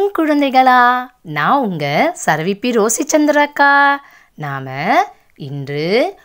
குழந்தைகளா நான் உங்க சரவிப்பி ரோசி சந்திராக்கா நாம இன்று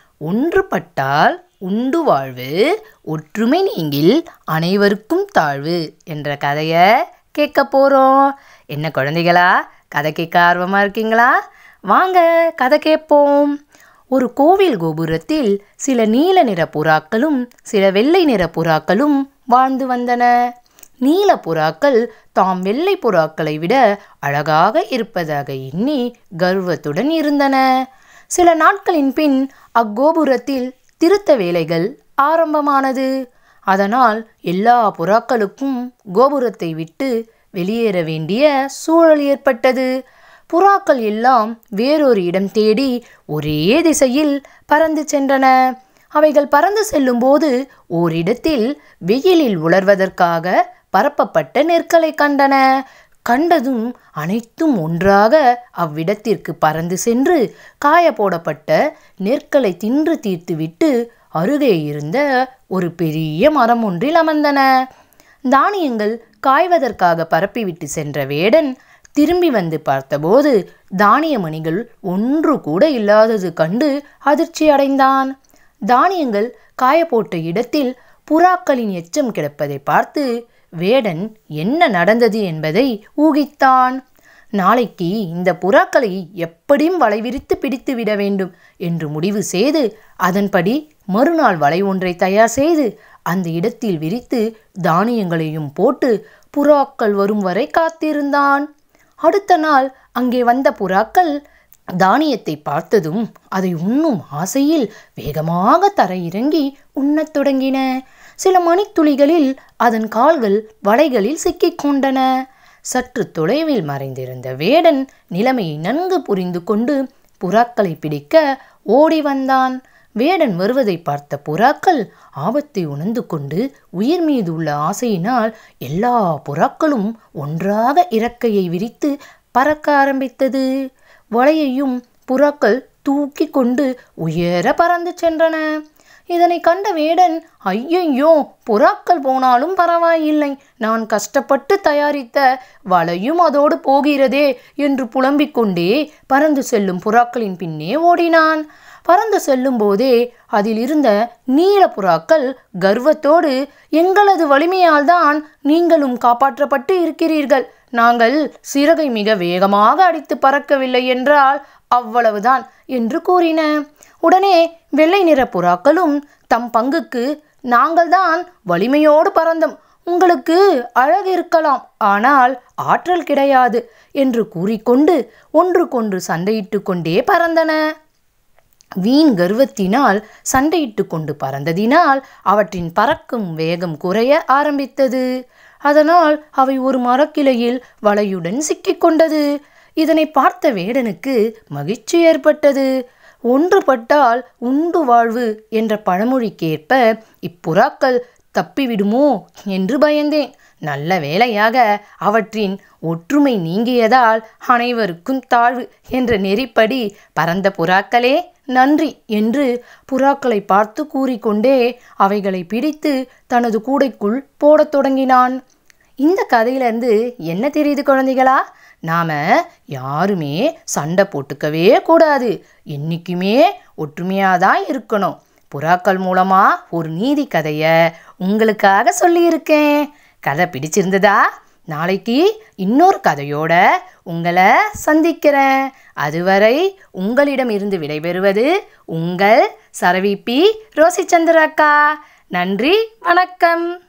ஒன்றுபட்டால் உண்டு வாழ்வு ஒற்றுமை நீங்கில் அனைவருக்கும் தாழ்வு என்ற கதையை கேட்க போகிறோம் என்ன குழந்தைகளா கதை கேட்க ஆர்வமாக இருக்கீங்களா வாங்க கதை கேட்போம் ஒரு கோவில் கோபுரத்தில் சில நீல நிற புறாக்களும் சில வெள்ளை நிற புறாக்களும் வாழ்ந்து வந்தன நீல புறாக்கள் தாம் வெள்ளை புறாக்களை விட அழகாக இருப்பதாக எண்ணி கர்வத்துடன் இருந்தன சில நாட்களின் பின் அக்கோபுரத்தில் திருத்த வேலைகள் ஆரம்பமானது அதனால் எல்லா புறாக்களுக்கும் கோபுரத்தை விட்டு வெளியேற வேண்டிய சூழல் ஏற்பட்டது புறாக்கள் எல்லாம் வேறொரு இடம் தேடி ஒரே திசையில் பறந்து சென்றன அவைகள் பறந்து செல்லும்போது ஓரிடத்தில் வெயிலில் உலர்வதற்காக பரப்பப்பட்ட நெற்களை கண்டன கண்டதும் அனைத்தும் ஒன்றாக அவ்விடத்திற்கு பறந்து சென்று காய போடப்பட்ட நெற்களை தின்று தீர்த்துவிட்டு அருகே இருந்த ஒரு பெரிய மரம் ஒன்றில் அமர்ந்தன தானியங்கள் காய்வதற்காக பரப்பிவிட்டு சென்ற வேடன் திரும்பி வந்து பார்த்தபோது தானிய மணிகள் ஒன்று கூட இல்லாதது கண்டு அதிர்ச்சி அடைந்தான் தானியங்கள் காயப்போட்ட இடத்தில் புறாக்களின் எச்சம் கிடப்பதை பார்த்து வேடன் என்ன நடந்தது என்பதை ஊகித்தான் நாளைக்கு இந்த புறாக்களை எப்படியும் வலை விரித்து பிடித்து விட வேண்டும் என்று முடிவு செய்து அதன்படி மறுநாள் வலை ஒன்றை தயார் செய்து அந்த இடத்தில் விரித்து தானியங்களையும் போட்டு புறாக்கள் வரும் வரை காத்திருந்தான் அடுத்த நாள் அங்கே வந்த புறாக்கள் தானியத்தை பார்த்ததும் அதை உண்ணும் ஆசையில் வேகமாக தரையிறங்கி உண்ணத் தொடங்கின சில மணித்துளிகளில் அதன் கால்கள் வலைகளில் சிக்கிக் கொண்டன சற்று தொலைவில் மறைந்திருந்த வேடன் நிலைமையை நன்கு புரிந்து கொண்டு புறாக்களை பிடிக்க ஓடி வந்தான் வேடன் வருவதை பார்த்த புறாக்கள் ஆபத்தை உணர்ந்து கொண்டு உயிர் மீது உள்ள ஆசையினால் எல்லா புறாக்களும் ஒன்றாக இறக்கையை விரித்து பறக்க ஆரம்பித்தது வலையையும் புறாக்கள் தூக்கி கொண்டு உயர பறந்து சென்றன இதனை கண்ட வேடன் ஐயையோ புறாக்கள் போனாலும் பரவாயில்லை நான் கஷ்டப்பட்டு தயாரித்த வலையும் அதோடு போகிறதே என்று புலம்பிக் கொண்டே பறந்து செல்லும் புறாக்களின் பின்னே ஓடினான் பறந்து செல்லும் போதே அதில் இருந்த நீல புறாக்கள் கர்வத்தோடு எங்களது வலிமையால் தான் நீங்களும் காப்பாற்றப்பட்டு இருக்கிறீர்கள் நாங்கள் சிறகை மிக வேகமாக அடித்து பறக்கவில்லை என்றால் அவ்வளவுதான் என்று கூறின உடனே வெள்ளை நிற புறாக்களும் தம் பங்குக்கு நாங்கள்தான் வலிமையோடு பறந்தோம் உங்களுக்கு அழகு இருக்கலாம் ஆனால் ஆற்றல் கிடையாது என்று கூறிக்கொண்டு ஒன்றுக்கொன்று சண்டையிட்டு கொண்டே பறந்தன வீண் கர்வத்தினால் சண்டையிட்டு கொண்டு பறந்ததினால் அவற்றின் பறக்கும் வேகம் குறைய ஆரம்பித்தது அதனால் அவை ஒரு மரக்கிளையில் வலையுடன் சிக்கிக்கொண்டது இதனை பார்த்த வேடனுக்கு மகிழ்ச்சி ஏற்பட்டது ஒன்றுபட்டால் உண்டு வாழ்வு என்ற பழமொழிக்கேற்ப இப்புறாக்கள் தப்பிவிடுமோ என்று பயந்தேன் நல்ல வேளையாக அவற்றின் ஒற்றுமை நீங்கியதால் அனைவருக்கும் தாழ்வு என்ற நெறிப்படி பறந்த புறாக்களே நன்றி என்று புறாக்களை பார்த்து கூறிக்கொண்டே அவைகளை பிடித்து தனது கூடைக்குள் போடத் தொடங்கினான் இந்த கதையிலேருந்து என்ன தெரியுது குழந்தைகளா நாம் யாருமே சண்டை போட்டுக்கவே கூடாது என்றைக்குமே ஒற்றுமையாக தான் இருக்கணும் புறாக்கள் மூலமாக ஒரு நீதி கதையை உங்களுக்காக சொல்லியிருக்கேன் கதை பிடிச்சிருந்ததா நாளைக்கு இன்னொரு கதையோட உங்களை சந்திக்கிறேன் அதுவரை உங்களிடம் இருந்து விடைபெறுவது உங்கள் சரவிப்பி ரோசி சந்திரக்கா நன்றி வணக்கம்